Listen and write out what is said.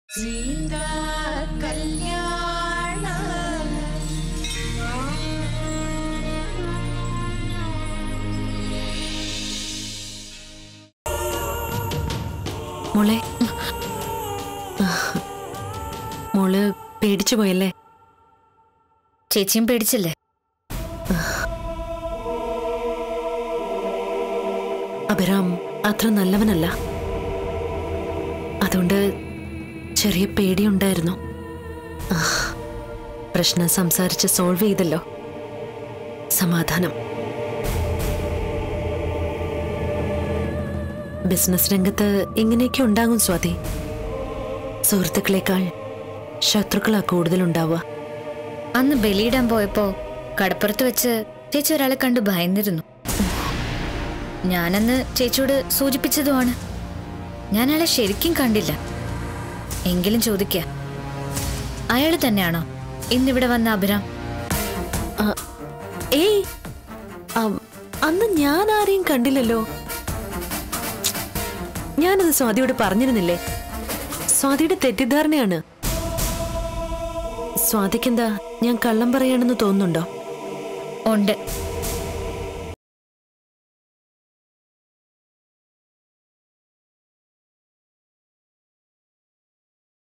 സീതാ കല്യാണ മോളെ മോള് പേടിച്ചു പോയല്ലേ ചേച്ചിയും പേടിച്ചില്ലേ അഭിറാം അത്ര നല്ലവനല്ല അതുകൊണ്ട് ചെറിയ പേടിയുണ്ടായിരുന്നു ആ, പ്രശ്നം സംസാരിച്ച് സോൾവ് ചെയ്തല്ലോ സമാധാനം ബിസിനസ് രംഗത്ത് ഇങ്ങനെയൊക്കെ ഉണ്ടാകും സ്വാതി സുഹൃത്തുക്കളെക്കാൾ ശത്രുക്കളാ കൂടുതലുണ്ടാവുക അന്ന് ബലിയിടാൻ പോയപ്പോ കടപ്പുറത്ത് വെച്ച് ചേച്ചി ഒരാളെ കണ്ട് ഭയന്നിരുന്നു ഞാനന്ന് ചേച്ചിയോട് സൂചിപ്പിച്ചതുമാണ് ഞാൻ അയാളെ ശരിക്കും കണ്ടില്ല എങ്കിലും ചോദിക്ക അയാൾ തന്നെയാണോ ഇന്നിവിടെ വന്ന അഭിരാം ആ, ഏയ് അം, അന്ന് ഞാൻ ആരെയും കണ്ടില്ലല്ലോ ഞാനത് സ്വാതിയോട് പറഞ്ഞിരുന്നില്ലേ സ്വാതിയുടെ തെറ്റിദ്ധാരണയാണ് സ്വാതിക്കെന്താ ഞാൻ കള്ളം പറയാണെന്ന് തോന്നുന്നുണ്ടോ ഉണ്ട്